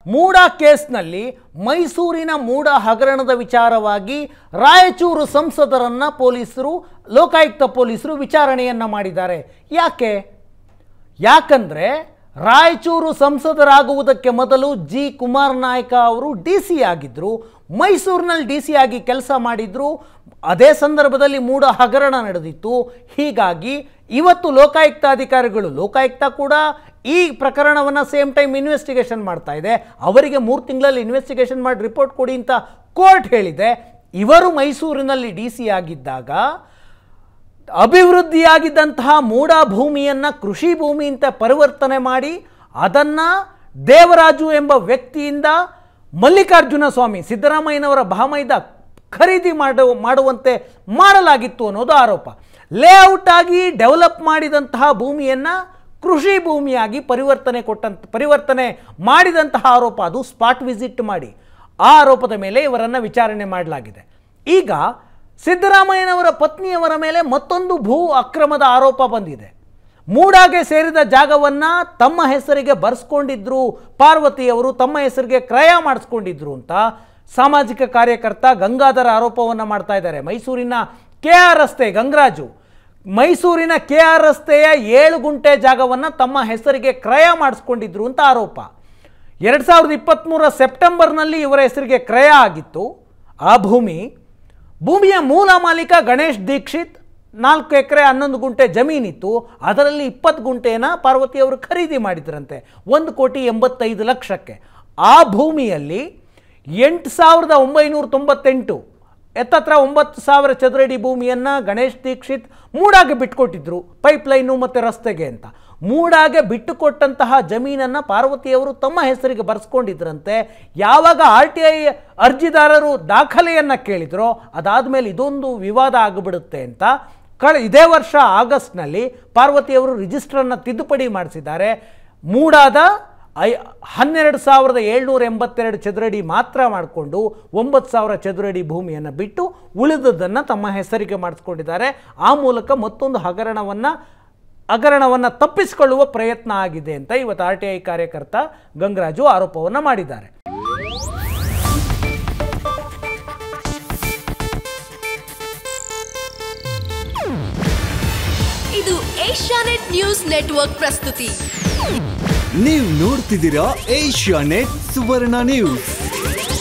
ಮೂಡ ಕೇಸ್ನಲ್ಲಿ ಮೈಸೂರಿನ ಮೂಡ ಹಗರಣದ ವಿಚಾರವಾಗಿ ರಾಯಚೂರು ಸಂಸದರನ್ನ ಪೊಲೀಸರು ಲೋಕಾಯುಕ್ತ ಪೊಲೀಸರು ವಿಚಾರಣೆಯನ್ನ ಮಾಡಿದ್ದಾರೆ ಯಾಕೆ ಯಾಕಂದ್ರೆ ರಾಯಚೂರು ಸಂಸದರಾಗುವುದಕ್ಕೆ ಮೊದಲು ಜಿ ಕುಮಾರ್ ನಾಯ್ಕ ಅವರು ಡಿ ಸಿ ಆಗಿದ್ದರು ಮೈಸೂರಿನಲ್ಲಿ ಡಿ ಸಿ ಆಗಿ ಕೆಲಸ ಮಾಡಿದ್ರು ಅದೇ ಸಂದರ್ಭದಲ್ಲಿ ಮೂಡ ಹಗರಣ ನಡೆದಿತ್ತು ಹೀಗಾಗಿ ಇವತ್ತು ಲೋಕಾಯುಕ್ತ ಅಧಿಕಾರಿಗಳು ಲೋಕಾಯುಕ್ತ ಕೂಡ ಈ ಪ್ರಕರಣವನ್ನು ಸೇಮ್ ಟೈಮ್ ಇನ್ವೆಸ್ಟಿಗೇಷನ್ ಮಾಡ್ತಾ ಇದೆ ಅವರಿಗೆ ಮೂರು ತಿಂಗಳಲ್ಲಿ ಇನ್ವೆಸ್ಟಿಗೇಷನ್ ಮಾಡಿ ರಿಪೋರ್ಟ್ ಕೊಡಿ ಅಂತ ಕೋರ್ಟ್ ಹೇಳಿದೆ ಇವರು ಮೈಸೂರಿನಲ್ಲಿ ಡಿ ಸಿ ಆಗಿದ್ದಾಗ ಅಭಿವೃದ್ಧಿಯಾಗಿದ್ದಂತಹ ಮೂಡ ಭೂಮಿಯನ್ನು ಕೃಷಿ ಭೂಮಿ ಅಂತ ಪರಿವರ್ತನೆ ಮಾಡಿ ಅದನ್ನು ದೇವರಾಜು ಎಂಬ ವ್ಯಕ್ತಿಯಿಂದ ಮಲ್ಲಿಕಾರ್ಜುನ ಸ್ವಾಮಿ ಸಿದ್ದರಾಮಯ್ಯನವರ ಭಾಮೈದ ಖರೀದಿ ಮಾಡು ಮಾಡುವಂತೆ ಮಾಡಲಾಗಿತ್ತು ಅನ್ನೋದು ಆರೋಪ ಲೇಔಟ್ ಆಗಿ ಡೆವಲಪ್ ಮಾಡಿದಂತಹ ಭೂಮಿಯನ್ನು ಕೃಷಿ ಭೂಮಿಯಾಗಿ ಪರಿವರ್ತನೆ ಕೊಟ್ಟಂತ ಪರಿವರ್ತನೆ ಮಾಡಿದಂತಹ ಆರೋಪ ಅದು ಸ್ಪಾಟ್ ವಿಸಿಟ್ ಮಾಡಿ ಆ ಆರೋಪದ ಮೇಲೆ ಇವರನ್ನು ವಿಚಾರಣೆ ಮಾಡಲಾಗಿದೆ ಈಗ ಸಿದ್ದರಾಮಯ್ಯನವರ ಪತ್ನಿಯವರ ಮೇಲೆ ಮತ್ತೊಂದು ಭೂ ಅಕ್ರಮದ ಆರೋಪ ಬಂದಿದೆ ಮೂಡಾಗೆ ಸೇರಿದ ಜಾಗವನ್ನು ತಮ್ಮ ಹೆಸರಿಗೆ ಬರೆಸ್ಕೊಂಡಿದ್ರು ಪಾರ್ವತಿಯವರು ತಮ್ಮ ಹೆಸರಿಗೆ ಕ್ರಯ ಮಾಡಿಸ್ಕೊಂಡಿದ್ರು ಅಂತ ಸಾಮಾಜಿಕ ಕಾರ್ಯಕರ್ತ ಗಂಗಾಧರ ಆರೋಪವನ್ನು ಮಾಡ್ತಾ ಇದ್ದಾರೆ ಮೈಸೂರಿನ ಕೆ ಆರ್ ರಸ್ತೆ ಗಂಗರಾಜು ಮೈಸೂರಿನ ಕೆ ಆರ್ ರಸ್ತೆಯ ಏಳು ಗುಂಟೆ ಜಾಗವನ್ನು ತಮ್ಮ ಹೆಸರಿಗೆ ಕ್ರಯ ಮಾಡಿಸ್ಕೊಂಡಿದ್ರು ಅಂತ ಆರೋಪ ಎರಡು ಸಾವಿರದ ಇಪ್ಪತ್ತ್ಮೂರ ಸೆಪ್ಟೆಂಬರ್ನಲ್ಲಿ ಇವರ ಹೆಸರಿಗೆ ಕ್ರಯ ಆಗಿತ್ತು ಆ ಭೂಮಿ ಭೂಮಿಯ ಮೂಲ ಮಾಲೀಕ ಗಣೇಶ್ ದೀಕ್ಷಿತ್ ನಾಲ್ಕು ಎಕರೆ ಹನ್ನೊಂದು ಗುಂಟೆ ಜಮೀನಿತ್ತು ಅದರಲ್ಲಿ ಇಪ್ಪತ್ತು ಗುಂಟೆನ ಪಾರ್ವತಿಯವರು ಖರೀದಿ ಮಾಡಿದ್ರಂತೆ ಒಂದು ಕೋಟಿ ಎಂಬತ್ತೈದು ಲಕ್ಷಕ್ಕೆ ಆ ಭೂಮಿಯಲ್ಲಿ ಎಂಟು ಸಾವಿರದ ಒಂಬೈನೂರ ತೊಂಬತ್ತೆಂಟು ಎತ್ತತ್ರ ಒಂಬತ್ತು ಸಾವಿರ ಚದುರಡಿ ಭೂಮಿಯನ್ನು ಗಣೇಶ್ ದೀಕ್ಷಿತ್ ಮೂಡಾಗೆ ಬಿಟ್ಕೊಟ್ಟಿದ್ರು ಪೈಪ್ಲೈನು ಮತ್ತು ರಸ್ತೆಗೆ ಅಂತ ಮೂಡಾಗೆ ಬಿಟ್ಟುಕೊಟ್ಟಂತಹ ಜಮೀನನ್ನು ಪಾರ್ವತಿಯವರು ತಮ್ಮ ಹೆಸರಿಗೆ ಬರೆಸ್ಕೊಂಡಿದ್ರಂತೆ ಯಾವಾಗ ಆರ್ ಟಿ ಐ ಅರ್ಜಿದಾರರು ದಾಖಲೆಯನ್ನು ಕೇಳಿದ್ರೋ ಅದಾದಮೇಲೆ ಇದೊಂದು ವಿವಾದ ಆಗಿಬಿಡುತ್ತೆ ಅಂತ ಕಳ ಇದೇ ವರ್ಷ ಆಗಸ್ಟ್ನಲ್ಲಿ ಪಾರ್ವತಿಯವರು ರಿಜಿಸ್ಟ್ರನ್ನು ತಿದ್ದುಪಡಿ ಮಾಡಿಸಿದ್ದಾರೆ ಮೂಡಾದ ಐ ಹನ್ನೆರಡು ಸಾವಿರದ ಏಳ್ನೂರ ಎಂಬತ್ತೆರಡು ಚದುರಡಿ ಮಾತ್ರ ಮಾಡಿಕೊಂಡು ಒಂಬತ್ತು ಸಾವಿರ ಚದುರಡಿ ಭೂಮಿಯನ್ನು ಬಿಟ್ಟು ಉಳಿದದ್ದನ್ನು ತಮ್ಮ ಹೆಸರಿಗೆ ಮಾಡಿಸ್ಕೊಂಡಿದ್ದಾರೆ ಆ ಮೂಲಕ ಮತ್ತೊಂದು ಹಗರಣವನ್ನು ಹಗರಣವನ್ನು ತಪ್ಪಿಸಿಕೊಳ್ಳುವ ಪ್ರಯತ್ನ ಆಗಿದೆ ಅಂತ ಇವತ್ತು ಆರ್ ಟಿ ಐ ಕಾರ್ಯಕರ್ತ ಗಂಗರಾಜು ಆರೋಪವನ್ನು ಮಾಡಿದ್ದಾರೆ ಇದು ಏಷ್ಯಾನೆಟ್ ನ್ಯೂಸ್ ನೆಟ್ವರ್ಕ್ ಪ್ರಸ್ತುತಿ ನೀವು ನೋಡ್ತಿದ್ದೀರಾ ಏಷ್ಯಾ ನೆಟ್ ಸುವರ್ಣ ನ್ಯೂಸ್